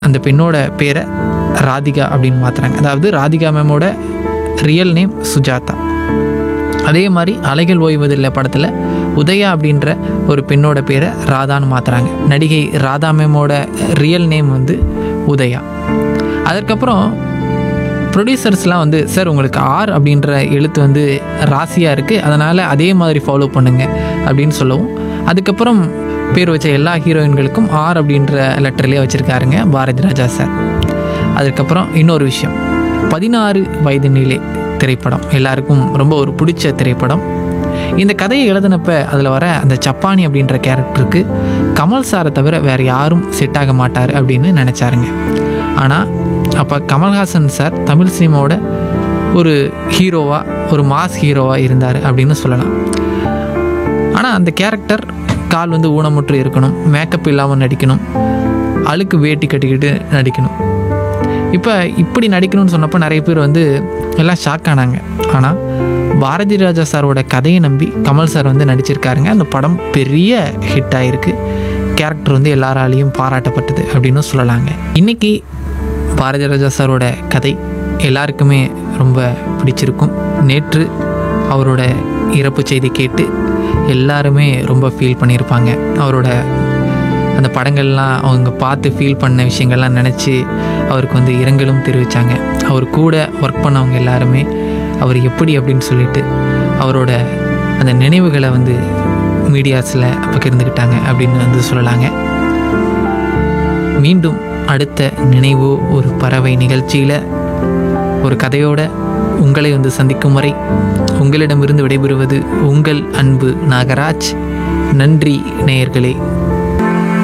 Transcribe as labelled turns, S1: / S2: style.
S1: அந்த பெண்ணோட பேரை ராதிகா அப்படின்னு மாற்றுறாங்க அதாவது ராதிகா மேமோட ரியல் நேம் சுஜாதா அதே மாதிரி அலைகள் ஓய்வதில்லை படத்தில் உதயா அப்படின்ற ஒரு பெண்ணோட பேரை ராதான்னு மாற்றுறாங்க நடிகை ராதா மேமோட ரியல் நேம் வந்து உதயா அதற்கப்புறம் ப்ரொடியூசர்ஸ்லாம் வந்து சார் உங்களுக்கு ஆர் அப்படின்ற எழுத்து வந்து ராசியாக இருக்குது அதனால் அதே மாதிரி ஃபாலோ பண்ணுங்க அப்படின்னு சொல்லவும் அதுக்கப்புறம் பேர் வச்ச எல்லா ஹீரோயின்களுக்கும் ஆர் அப்படின்ற லெட்டர்லேயே வச்சுருக்காருங்க பாரதி ராஜா சார் அதுக்கப்புறம் இன்னொரு விஷயம் பதினாறு வயது நிலை திரைப்படம் எல்லாருக்கும் ரொம்ப ஒரு பிடிச்ச திரைப்படம் இந்த கதையை எழுதினப்ப அதில் வர அந்த சப்பானி அப்படின்ற கேரக்டருக்கு கமல் சாரை தவிர வேறு யாரும் செட் ஆக மாட்டார் அப்படின்னு நினச்சாருங்க ஆனால் அப்போ கமல்ஹாசன் சார் தமிழ் சினிமாவோட ஒரு ஹீரோவாக ஒரு மாஸ் ஹீரோவாக இருந்தார் அப்படின்னு சொல்லலாம் ஆனால் அந்த கேரக்டர் கால் வந்து ஊனமுற்று இருக்கணும் மேக்கப் இல்லாமல் நடிக்கணும் அழுக்கு வேட்டி கட்டிக்கிட்டு நடிக்கணும் இப்போ இப்படி நடிக்கணும்னு சொன்னப்போ நிறைய பேர் வந்து எல்லாம் ஷாக் ஆனாங்க ஆனால் பாரதி ராஜா சாரோட கதையை நம்பி கமல் சார் வந்து நடிச்சிருக்காருங்க அந்த படம் பெரிய ஹிட் ஆகிருக்கு கேரக்டர் வந்து எல்லாராலையும் பாராட்டப்பட்டது அப்படின்னு சொல்லலாங்க இன்றைக்கி பாரதி ராஜா சாரோட கதை எல்லாருக்குமே ரொம்ப பிடிச்சிருக்கும் நேற்று அவரோட இறப்பு செய்தி கேட்டு எல்லாருமே ரொம்ப ஃபீல் பண்ணியிருப்பாங்க அவரோட அந்த படங்கள்லாம் அவங்க பார்த்து ஃபீல் பண்ண விஷயங்கள்லாம் நினச்சி அவருக்கு வந்து இரங்கலும் தெரிவித்தாங்க அவர் கூட ஒர்க் பண்ணவங்க எல்லாருமே அவர் எப்படி அப்படின்னு சொல்லிட்டு அவரோட அந்த நினைவுகளை வந்து மீடியாஸில் பகிர்ந்துக்கிட்டாங்க அப்படின்னு வந்து சொல்லலாங்க மீண்டும் அடுத்த நினைவு ஒரு பறவை நிகழ்ச்சியில் ஒரு கதையோட உங்களை வந்து சந்திக்கும் வரை உங்களிடமிருந்து விடைபெறுவது உங்கள் அன்பு நாகராஜ் நன்றி நேயர்களே